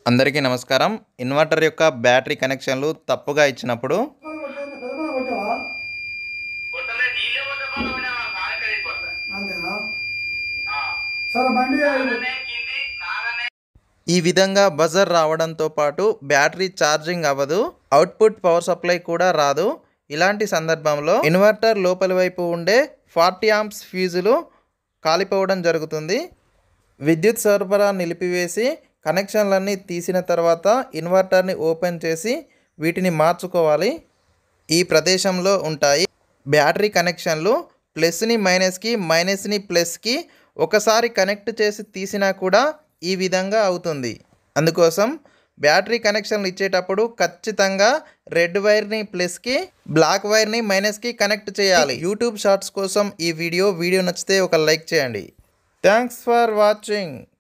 అందరికీ నమస్కారం ఇన్వర్టర్ యొక్క బ్యాటరీ కనెక్షన్లు తప్పుగా ఇచ్చినప్పుడు కొట్టలే నీళ్ళే కొట్టకుండా కూడా నాలుగు వెళ్ళిపోతా అంతేనా సరే బండి నాగనే కింది నాగనే ఈ విధంగా బజర్ రావడంతో పాటు బ్యాటరీ ఛార్జింగ్ అవ్వదు అవుట్పుట్ పవర్ సప్లై కూడా రాదు ఇలాంటి సందర్భంలో ఇన్వర్టర్ లోపలి వైపు ఉండే ఫార్టీ ఆంప్స్ ఫ్యూజులు కాలిపోవడం జరుగుతుంది విద్యుత్ సరఫరా నిలిపివేసి కనెక్షన్లన్నీ తీసిన తర్వాత ఇన్వర్టర్ని ఓపెన్ చేసి వీటిని మార్చుకోవాలి ఈ ప్రదేశంలో ఉంటాయి బ్యాటరీ కనెక్షన్లు ప్లస్ని మైనస్కి మైనస్ని ప్లస్కి ఒకసారి కనెక్ట్ చేసి తీసినా కూడా ఈ విధంగా అవుతుంది అందుకోసం బ్యాటరీ కనెక్షన్లు ఇచ్చేటప్పుడు ఖచ్చితంగా రెడ్ వైర్ని ప్లస్కి బ్లాక్ వైర్ని మైనస్కి కనెక్ట్ చేయాలి యూట్యూబ్ షార్ట్స్ కోసం ఈ వీడియో వీడియో నచ్చితే ఒక లైక్ చేయండి థ్యాంక్స్ ఫర్ వాచింగ్